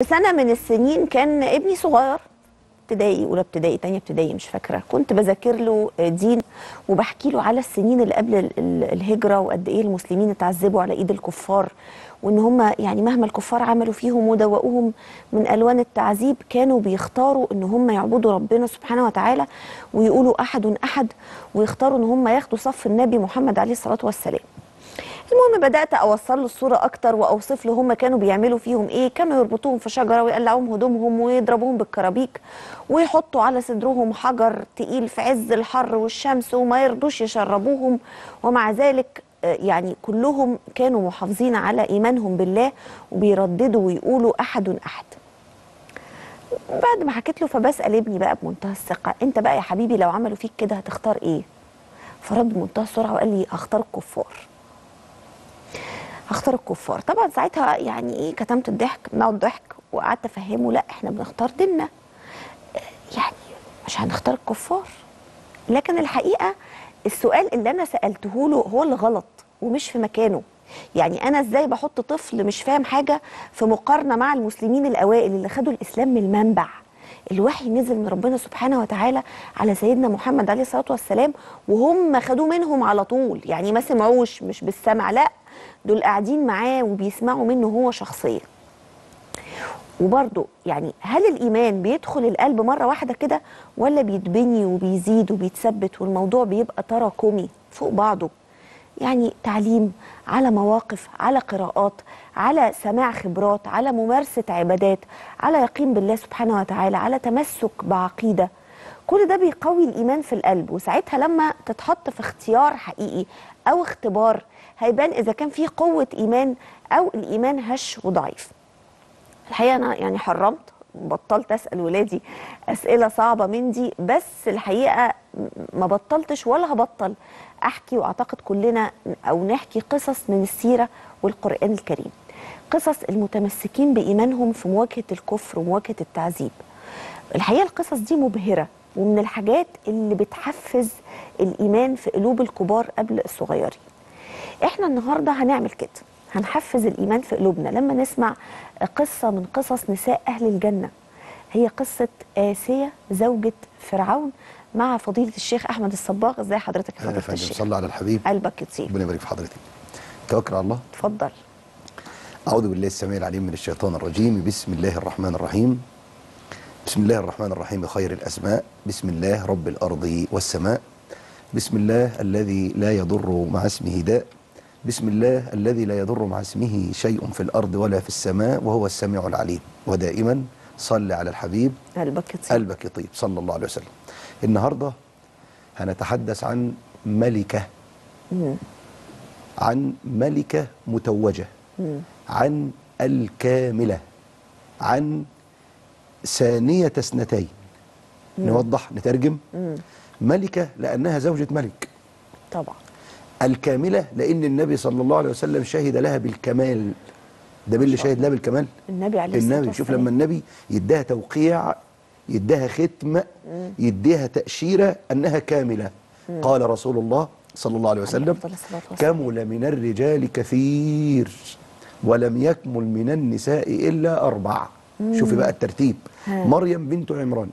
في سنه من السنين كان ابني صغير ابتدائي اولى ابتدائي تانية ابتدائي مش فاكره كنت بذاكر له دين وبحكي له على السنين اللي قبل ال- ال- الهجره وقد ايه المسلمين اتعذبوا على ايد الكفار وان هم يعني مهما الكفار عملوا فيهم ودوقوهم من الوان التعذيب كانوا بيختاروا ان هم يعبدوا ربنا سبحانه وتعالى ويقولوا احد احد ويختاروا ان هم ياخدوا صف النبي محمد عليه الصلاه والسلام المهم بدات اوصل له الصوره اكتر واوصف له هم كانوا بيعملوا فيهم ايه كانوا يربطوهم في شجره ويقلعوهم هدومهم ويضربوهم بالكرابيك ويحطوا على صدرهم حجر تقيل في عز الحر والشمس وما يرضوش يشربوهم ومع ذلك آه، يعني كلهم كانوا محافظين على ايمانهم بالله وبيرددوا ويقولوا احد احد بعد ما حكيت له فبسال ابني بقى بمنتهى الثقه انت بقى يا حبيبي لو عملوا فيك كده هتختار ايه فرد بمنتهى السرعه وقال لي هختار الكفار هختار الكفار طبعا ساعتها يعني ايه كتمت الضحك منعه الضحك وقعدت افهمه لا احنا بنختار ديننا آه، يعني مش هنختار الكفار لكن الحقيقه السؤال اللي انا سالته له هو اللي غلط ومش في مكانه يعني انا ازاي بحط طفل مش فاهم حاجه في مقارنه مع المسلمين الاوائل اللي خدوا الاسلام من المنبع الوحي نزل من ربنا سبحانه وتعالى على سيدنا محمد عليه الصلاه والسلام وهم خدوه منهم على طول يعني ما سمعوش مش بالسمع لا دول قاعدين معاه وبيسمعوا منه هو شخصيا وبرضه يعني هل الايمان بيدخل القلب مره واحده كده ولا بيتبني وبيزيد وبيتثبت والموضوع بيبقى تراكمي فوق بعضه يعني تعليم على مواقف على قراءات على سماع خبرات على ممارسه عبادات على يقين بالله سبحانه وتعالى على تمسك بعقيده كل ده بيقوي الايمان في القلب وساعتها لما تتحط في اختيار حقيقي او اختبار هيبان اذا كان في قوه ايمان او الايمان هش وضعيف الحقيقه انا يعني حرمت بطلت اسال ولادي اسئله صعبه من دي بس الحقيقه ما بطلتش ولا هبطل احكي واعتقد كلنا او نحكي قصص من السيره والقران الكريم قصص المتمسكين بايمانهم في مواجهه الكفر ومواجهه التعذيب الحقيقه القصص دي مبهره ومن الحاجات اللي بتحفز الايمان في قلوب الكبار قبل الصغيرين احنا النهارده هنعمل كده هنحفز الايمان في قلوبنا لما نسمع قصه من قصص نساء اهل الجنه هي قصه آسية زوجة فرعون مع فضيلة الشيخ أحمد الصباغ ازي حضرتك يا اهلا يا فضيلة فندم الشيخ صلى على الحبيب قلبك يطيب ربنا يبارك في حضرتك توكل على الله اتفضل اعوذ بالله السميع العليم من الشيطان الرجيم بسم الله الرحمن الرحيم بسم الله الرحمن الرحيم خير الاسماء بسم الله رب الارض والسماء بسم الله الذي لا يضر مع اسمه داء بسم الله الذي لا يضر مع اسمه شيء في الارض ولا في السماء وهو السميع العليم ودائما صل على الحبيب قلبك يطيب قلبك يطيب صلى الله عليه وسلم النهارده هنتحدث عن ملكه مم. عن ملكه متوجه مم. عن الكامله عن ثانيه اثنتين نوضح نترجم مم. ملكه لانها زوجه ملك طبعا الكامله لان النبي صلى الله عليه وسلم شهد لها بالكمال ده مين اللي شهد لها بالكمال النبي عليه الصلاة النبي شوف والسلام. لما النبي يديها توقيع يديها ختم يديها تأشيرة أنها كاملة قال رسول الله صلى الله عليه وسلم أفضل الصلاة والسلام. كمل من الرجال كثير ولم يكمل من النساء إلا أربع شوفي بقى الترتيب ها. مريم بنت عمران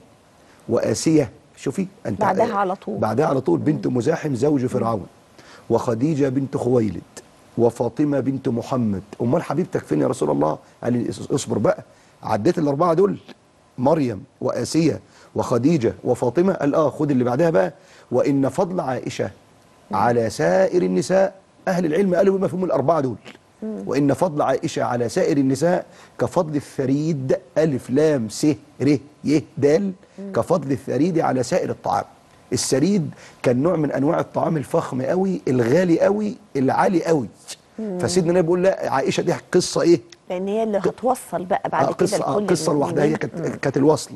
وآسية شوفي أنت بعدها على طول. بعدها على طول بنت مزاحم زوج فرعون وخديجة بنت خويلد وفاطمة بنت محمد أمال حبيبتك فين يا رسول الله قال لي اصبر بقى عديت الأربعة دول مريم وآسية وخديجة وفاطمة قال آه خد اللي بعدها بقى وإن فضل عائشة على سائر النساء أهل العلم قالوا بما فيهم الأربعة دول وإن فضل عائشة على سائر النساء كفضل الثريد ألف لام س ر ي د كفضل الثريد على سائر الطعام السريد كان نوع من انواع الطعام الفخم قوي الغالي قوي العالي قوي فسيدنا النبي بيقول لا عائشه دي قصه ايه لان هي اللي هتوصل بقى بعد آه كده قصه آه لكل قصه لوحدها هي المؤمنين. كانت كانت الوصل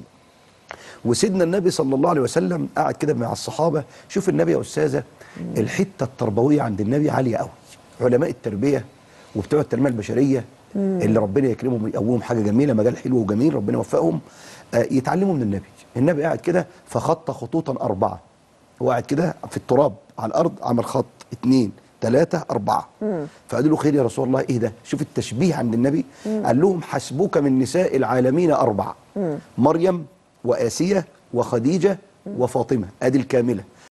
وسيدنا النبي صلى الله عليه وسلم قعد كده مع الصحابه شوف النبي يا استاذه الحته التربويه عند النبي عاليه قوي علماء التربيه وبتوع التنميه البشريه اللي ربنا يكرمهم ويقومهم حاجه جميله مجال حلو وجميل ربنا يوفقهم آه، يتعلموا من النبي النبي قاعد كده فخط خطوطا اربعه هو قاعد كده في التراب على الارض عمل خط اتنين ثلاثة أربعة فقالوا له خير يا رسول الله إيه ده شوف التشبيه عند النبي قال لهم حسبك من نساء العالمين أربعة مريم وآسية وخديجة وفاطمة أدي الكاملة